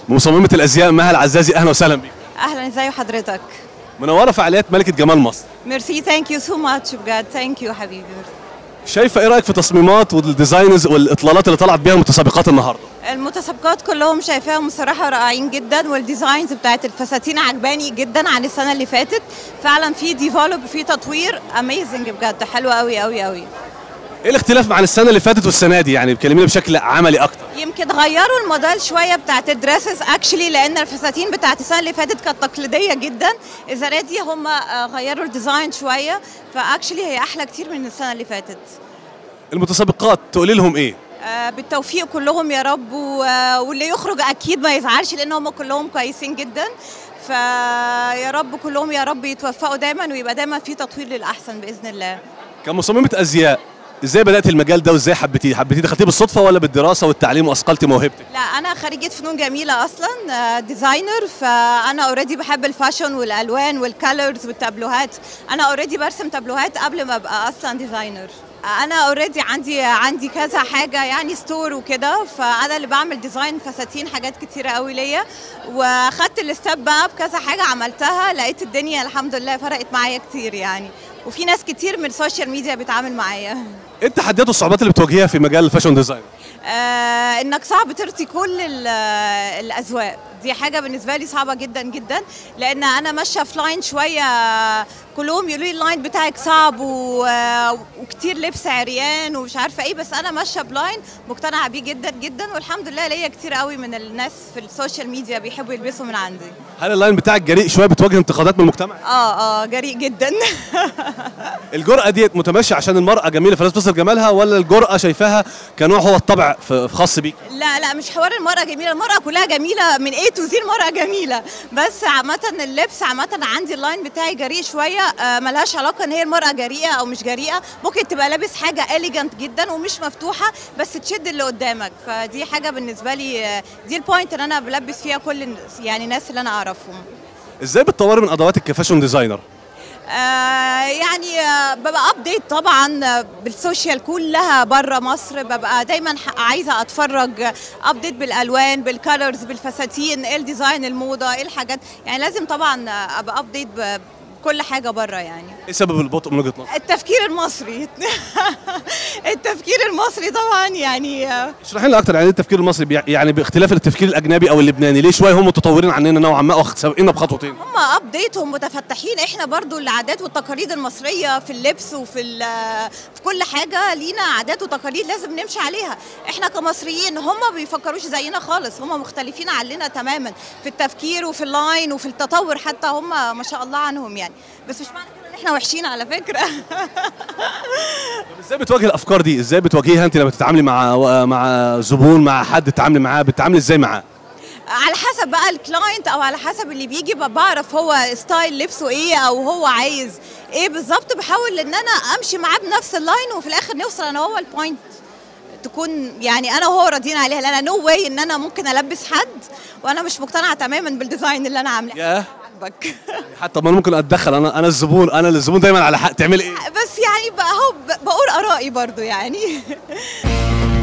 مصممه الازياء مها العزازي اهلا وسهلا بيك اهلا ازي حضرتك منوره فعاليات ملكه جمال مصر ميرسي ثانك يو سو ماتش بجد ثانك يو حبيبي شايفه ايه رايك في تصميمات والديزاينز والاطلالات اللي طلعت بيها المتسابقات النهارده المتسابقات كلهم شايفاهم صراحه رائعين جدا والديزاينز بتاعت الفساتين عجباني جدا عن السنه اللي فاتت فعلا في ديفلوب وفي تطوير اميزنج بجد حلو قوي قوي قوي ايه الاختلاف مع السنه اللي فاتت والسنه دي يعني كلمينا بشكل عملي اكتر يمكن غيروا الموديل شويه بتاعت الدريسز اكشلي لان الفساتين بتاعت السنه اللي فاتت كانت تقليديه جدا السنه دي هم آه، غيروا الديزاين شويه فاكشلي هي احلى كتير من السنه اللي فاتت المتسابقات تقولي لهم ايه آه، بالتوفيق كلهم يا رب و- آه، واللي يخرج اكيد ما يزعلش لان هم كلهم كويسين جدا فيا رب كلهم يا رب يتوفقوا دايما ويبقى دايما في تطوير للاحسن باذن الله كمصممه ازياء ازاي بدات المجال ده وازاي حبيتيه حبيتيه دخلتيه بالصدفه ولا بالدراسه والتعليم واثقلتي موهبتك لا انا خريجه فنون جميله اصلا آه، ديزاينر فانا اوريدي بحب الفاشن والالوان والكالرز والتابلوهات انا اوريدي برسم تابلوهات قبل ما ابقى اصلا ديزاينر انا اوريدي عندي عندي كذا حاجه يعني ستور وكده فانا اللي بعمل ديزاين فساتين حاجات كتيره قوي ليا واخدت الستيب بقى بكذا حاجه عملتها لقيت الدنيا الحمد لله فرقت معايا كتير يعني وفي ناس كتير من السوشيال ميديا بتعامل معايا ايه التحديات والصعوبات اللي بتواجهيها في مجال الفاشن ديزاين آه انك صعب ترضي كل ال- آه، الاذواق دي حاجه بالنسبه لي صعبه جدا جدا لان انا ماشيه في لاين شويه كلهم يقولوا لي اللاين بتاعك صعب و... آه، وكتير لبس عريان ومش عارفه ايه بس انا ماشيه بلاين مقتنعه بيه جدا جدا والحمد لله ليا كتير قوي من الناس في السوشيال ميديا بيحبوا يلبسوا من عندي هل اللاين بتاعك جريء شويه بتواجه انتقادات من المجتمع اه اه جريء جدا الجرأة ديت متماشية عشان المرأة جميلة فلازم تصل جمالها ولا الجرأة شايفاها كنوع هو الطبع في في خاص بيك لا لا مش حوار المرأة جميلة المرأة كلها جميلة من A to Z المرأة جميلة بس عامة اللبس عامة عندي اللاين بتاعي جريء شوية آه، ملهاش علاقة ان هي المرأة جريئة او مش جريئة ممكن تبقى لابس حاجة إليجنت جدا ومش مفتوحة بس تشد اللي قدامك فدي حاجة بالنسبة لي آه، دي البوينت اللي انا بلبس فيها كل الناس- يعني الناس اللي انا اعرفهم ازاي بتطوري من ادواتك كفاشن ديزاينر آه يعني آه ببقى ابديت طبعا آه، بالسوشيال كلها بره مصر ببقى دايما ح- عايزه اتفرج ابديت بالالوان بالكالرز بالفساتين ايه الديزاين الموضه ايه الحاجات يعني لازم طبعا آه، ابقى ابديت بكل حاجه بره يعني ايه سبب البطء من وجهة نظرك التفكير المصري التفكير المصري طبعا يعني آه، اشرحي لنا اكتر يعني ايه التفكير المصري بيع- يعني باختلاف التفكير الاجنبي او اللبناني ليه شويه هم متطورين عننا نوعا ما وسابقينا بخطوتين هم ابديت هم متفتحين احنا برضو العادات والتقاليد المصريه في اللبس وفي ال- في كل حاجه لينا عادات وتقاليد لازم نمشي عليها احنا كمصريين هم ما بيفكروش زينا خالص هم مختلفين عننا تماما في التفكير وفي اللاين وفي التطور حتى هم ما شاء الله عنهم يعني بس مش معنى كده ان احنا وحشين على فكره طب ازاي بتواجهي الافكار دي ازاي بتواجهيها انت لما تتعاملي مع مع زبون مع حد تتعاملي معاه بتتعاملي ازاي معاه على حسب بقى الكلاينت او على حسب اللي بيجي بقى بعرف هو ستايل لبسه ايه او هو عايز ايه بالظبط بحاول ان انا امشي معاه بنفس اللاين وفي الاخر نوصل انا هو البوينت تكون يعني انا وهو راضيين عليها لان نو واي ان انا ممكن البس حد وانا مش مقتنعه تماما بالديزاين اللي انا عاملاه ياه عاجبك حتى ما انا ممكن اتدخل انا انا الزبون انا الزبون دايما على حق تعمل ايه بس يعني بقى هو ب- بقول ارائي برضو يعني